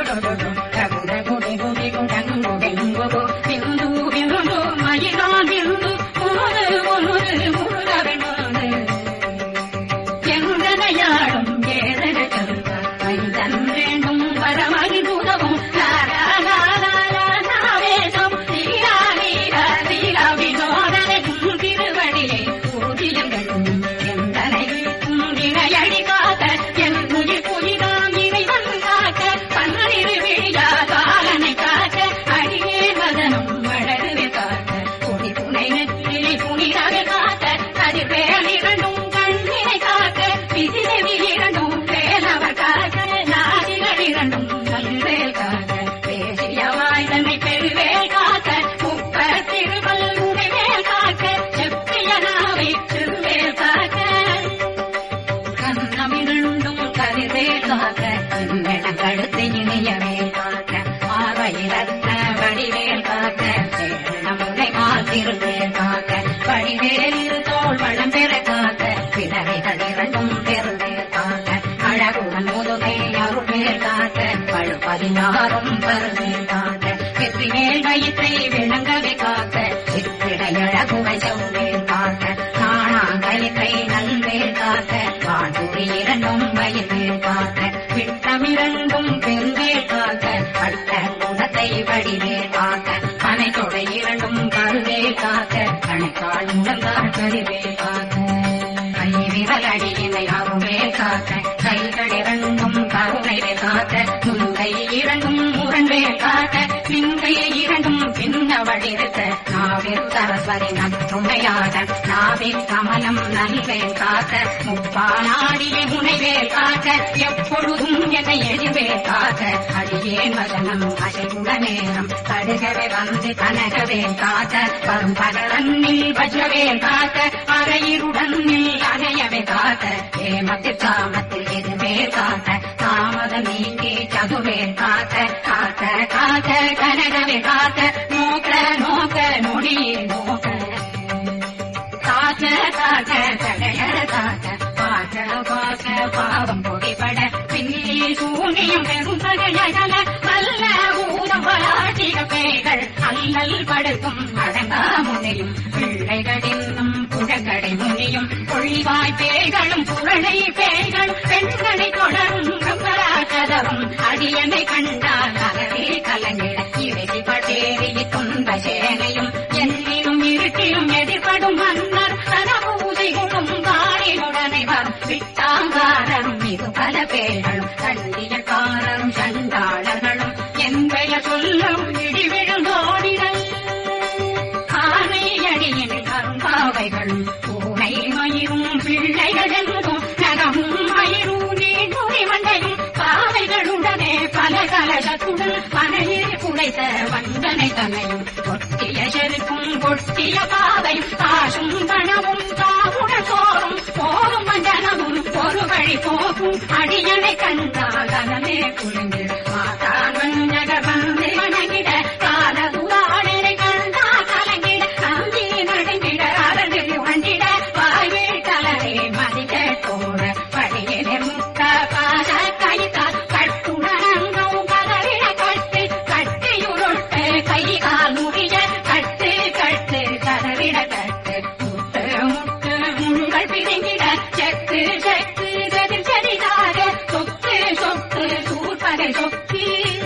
எங்கனையாடும் ஏழக சொல்வ மைதன் வேண்டும் வரமகி உதவும் நாவேசம் தீரா நீரா தீரா வினோதனைக்கும் திருவடியை பூஜியங்களும் எந்தனை குங்கிணையடி காக்க என் உயிர் புதிதாம் இறைவன் காக்க பன்னிரு விழியா காலனை காக்க அடியே வதனம் வளருவே காக்க கொடி துணை நெற்றிலை புனிதாக காக்க கதிர்வேல் இரண்டும் கண்ணினை காக்க விதிரவி இரண்டும் வேலவர் காக்க நாதிகள் இரண்டும் நல்வேல் காக்க பேசியவாய் தன்னை பெருவேல் காக்க முப்ப திருவல் உடைவேல் காக்க செப்பிய நாவை திருவேல் காக்க கண்ணமிருண்டும் கதிரே காக்க என்னிடம் கழுத்து இணையவே காக்க பார்வையிலத்த வடிவேல் காக்க சேரணமுனை மாத்திருவேல் காக்க வடிவேல் தோல் வளம் பெற காக்க பிறவைகள் இரண்டும் பெருவேல் காக்க அழகுடன் முதுகை அருள்வேல் காக்க பழு பதினாறும் பருவேல் காக்க வெற்றிவேல் வயிற்றை விளங்கவே காக்க சிற்றிடையழகுவை செவ்வேல் காக்க காணாங்கயிற்றை நல்வேல் காக்க வான்துரி இரண்டும் வயிற்வேல் காக்க விட்டமிரண்டும் பெருவேல் காக்க பட்ட குணத்தை வடிவேல் காக்க கனை தொடை இரண்டும் கருவேல் காக்க கணைக்கால் முழங்கால் கருவேல் காக்க கை விரல் அடியினை அருவேல் காக்க கைகள் இரண்டும் கருணை காக்க முன்கை இரண்டும் முரண்வேல் காக்க பின்கை இரண்டும் பின்னவழிருக்க நாவில் சரஸ்வதி நற்றுமையாக நாவில் கமலம் நல்வேல் காக்க முப்பானாடிய முனைவேல் காக்க எப்பொழுதும் என்னை எழிவேல் காக்க அடியேன் வசனம் அசைவுட நேரம் கடுகவே வந்து கனகவேல் காக்க வரும் பகரன்னில் வஜ்ரவேல் காக்க அறையிருடன் அணையவே காக்க ஏமத்தில் காமத்தில் எதுவே காக்க தடையற காக்க பார்க்க பார்க்க பாவம் பொடிபட பின்னி சூனியம் பெரும் பகையகல வல்ல ஊதம் பலாட்டிக பேய்கள் அல்லல் படுக்கும் அடங்கா முனையும் பிள்ளைகளின்னும் புழங்கடை முனியும் பொழிவாய் பேய்களும் புரணை பேய்களும் பெண்களை தொடரும் கம்பரா கதவும் அடியனை கண்டால் அகவே கலங்கிட இறுதி பட்டேறி துன்ப சேனையும் என்னிலும் இருட்டிலும் எதிர்படும் மன்னர் தனபூதைகளும் காரினுடனை வரும் விட்டாங்காரரும் இது பல பேர்களும் தண்டியக்காரரும் சண்டாளர்களும் என் பெயர் சொல்லும் இடிவிழுந்தோடிகள் ஆனை அடியின் கரும்பாவைகளும் பூனை மயிரும் பிள்ளைகள் என்றும் நகமும் மயிரும் நீண்டுரை மண்டையும் பாவைகளுடனே பல கலகத்துடன் பனையில் குடைத்த வந்தனை தன்னையும் கொட்டிய செருக்கும் கொட்டிய பாவையும் காசும் பணமும் தாவுடன் சோறும் போரும் மஞ்சனமும் ஒரு வழி போகும் அடியனை கண்டால் கனமே குளிந்து மாதான் மஞ்சகர் வந்து வணங்கிட கால துராடனை கண்டால் கலங்கிட அஞ்சி நடுங்கிட அரண்டு வண்டிட வாய்வீழ் கலரை மதிக்க தோட படியிலே முக்க பாத கைத்தால் கட்டுடனங்கும் கதறிட கட்டு கட்டியுருட்டு கை கால் முடிய கட்டு கட்டு கதறிட கட்டு முட்டு முட்டு முள்கள் பிரிங்கிட செக்கு செக்கு எதிர் செடிதாக சொத்து சொத்து சூழ்பகை சொக்கி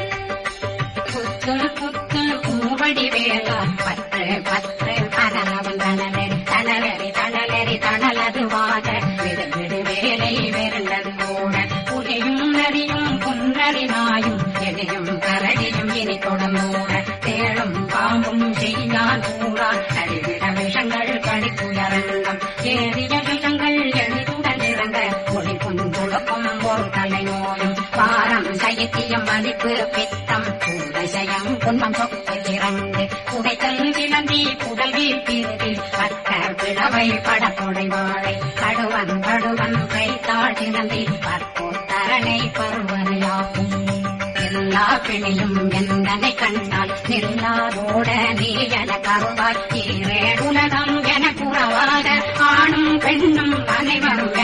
புத்து புத்து பூவடி வேலா பத்து பத்து தனலவன் தனலரி தனலரி தனலரி தனலதுவாக விடு விடு வேலை விரண்டது ஓட புலியும் நரியும் புன்னரி நாயும் எலியும் கரடியும் இனி தொடர்ந்தோட தேளும் பாம்பும் செய்யான் ஊரான் அடிவிட விஷங்கள் கடித்துயரங்கம் ஏறிய விஷங்கள் எளிதுடன் இறங்க ஒளி புந்துழக்கும் ஒரு தலை நோயும் பாரம் சைத்தியம் மதிப்பு பித்தம் பூதசயம் துன்பம் சொத்து திறந்து குடைத்தல் சிலந்தி புதல்வி பிரிதி பக்க பிளவை படத்தொடை வாழை கடுவன் கடுவன் கைத்தாள் சிலந்தி பற்போத்தரணை பருவனையாகும் எல்லா பிணியும் எந்தனை கண்டால் நில்லாதோட நீ என கருவாய் ஈரேடுலகம் என குறவாக ஆணும் பெண்ணும் அனைவரும்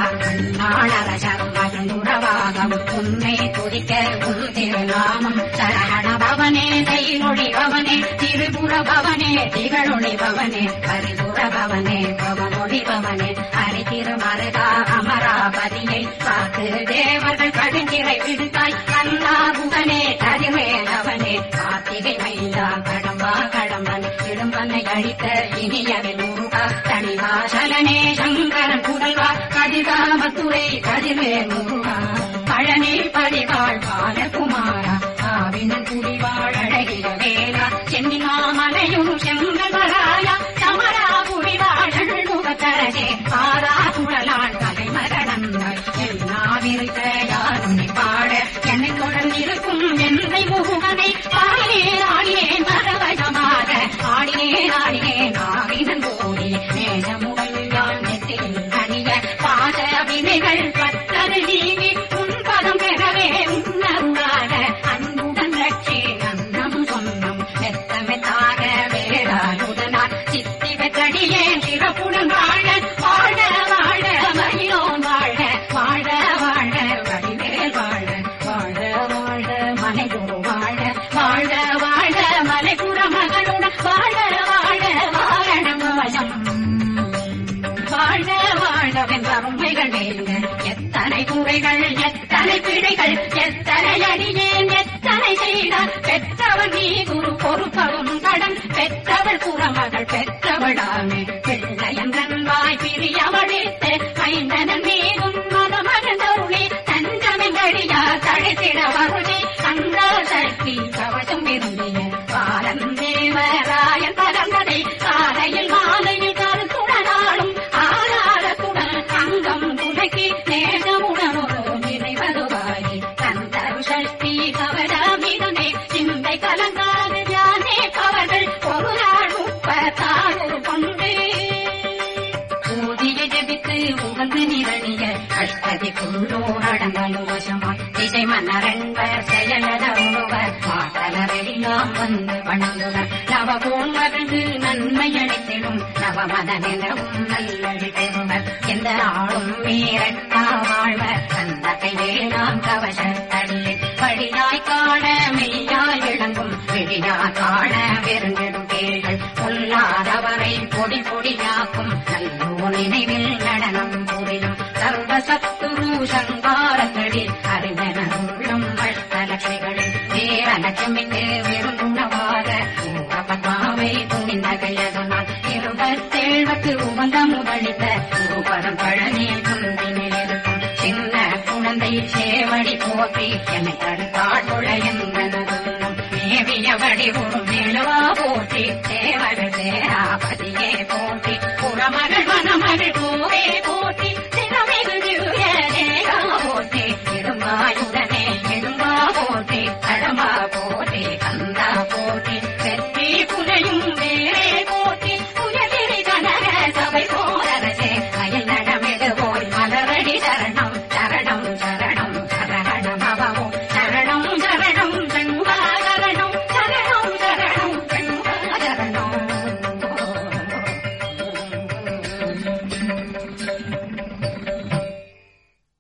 எனக்காளரசரும் மகிழ்ந்துறவாகவும் உன்னை துதிக்க உன் திருநாமம் சரண பவனே செய்நொழி பவனே திருபுர பவனே திகழொளி பவனே பரிபுர பவனே பவனொழி பவனே ஹரி திருமருகா அமராபதியை காத்து தேவர்கள் கடுஞ்சிறை விடுத்தாய் கண்ணாபுகனே கரிமேலவனே கார்த்திகை மைந்தா கடம்பா கடம்பன் இடும்பனை அழித்த இனியவில் முருகா தனிவாசலனே சங்கரன் புதல்வா கதிராமத்துறை கதிர்வே முருகா பழனி படிவாள் பாலகுமாரா ஆவினன் குடிவாள் அழகிய வேலா சென்னிமாமலையும் செங்கல்வராயா சமரா புரிவாள் முகத்தரசே ஆரா குழலாள் தலைமரணங்கள் எல்லாவிருக்க யாரும் பாட என்னை தொடர்ந்து இருக்கும் என்னை முகனை ஆடினேன் ஆடினேன் மரவசமாக ஆடினேன் ஆடினேன் ஆவினன் கோடி நேசமுடன் யான் நெற்றில் அணிய பாத வினைகள் பத்தது நீங்கி உன் பதம் பெறவே உன்னருளாக அன்புடன் ரட்சி அன்னம் சொன்னம் மெத்த மெத்தாக வேறாயுதனார் சித்தி வெத்தடியே சிறப்புடன் வாழ வாழ வாழ மகிழோன் வாழ வாழ வாழ வடிவேல் வாழ வாழ வாழ மனைகுரு வாழ வாழ வாழ மலைபுற மகனுடன் வாழ வாழ வாழ வசம் வாழ வாழவென்ற உண்மைகள் வேங்க எத்தனை குறைகள் எத்தனை பிழைகள் எத்தனை அடியேன் எத்தனை செய்தால் பெற்றவன் நீ குரு பொறுப்பவும் கடன் பெற்றவள் குறமகள் பெற்றவளாமே பிள்ளையங்கன் வாய் பிரியவழித்து ஐந்தனன் மீதும் மனமகந்தருளி தஞ்சமெங்கடியா தழைத்திட வருதி கந்த சக்தி கவசம் விரும்பிய பாலன் தேவராயன் பரந்ததை காலையில் மாலையில் கருத்துடனாலும் ஆதாரத்துடன் அங்கம் துணக்கி நேசமுடன் ஒரு நிறைவருவாயி கந்தரு சக்தி கவரமிதனே சிந்தை கலங்காது யானே கவர்கள் ஒரு நாள் முப்பத்தாறு கொண்டு ஊதிய ஜபித்து உகந்து நிரணிய அஷ்டதி குள்ளோர் அடங்கலும் வசமாய் திசை மன்னரன்பர் செயலதருவர் மாத்தலரெல்லாம் வந்து வணங்குவர் நவபோன் மகிழ்ந்து நன்மை அளித்திடும் நவமத நிலவும் நல்லழித்து அந்த ஆளும் வீரட்டா வாழ்வ தந்தகை வேளாம் கவச தள்ளி படியாய் காண மெய்யாய் விளங்கும் விழியா காண விருந்திடும் பேர்கள் பொல்லாதவரை பொடி பொடியாக்கும் நல்லோ நினைவில் நடனம் புரியும் சர்வ சத்துரு சங்காரங்களி அறிவன உள்ளம் அஷ்டலட்சுமிகளில் வேரலட்சுமிக்கு விருந்துணவாக பத்மாவை துணிந்த கையதனால் இருபத் செல்வத்து உகந்த முதலித்த உருபதம் பழனி துண்டினில் இருக்கும் சின்ன குழந்தை சேவடி போற்றி என்னை தடுத்தாட்கொள்ள என்னதும் மேவியபடி ஒரு மேலுவா போற்றி சேவக சேராபதியே போற்றி புறமகள்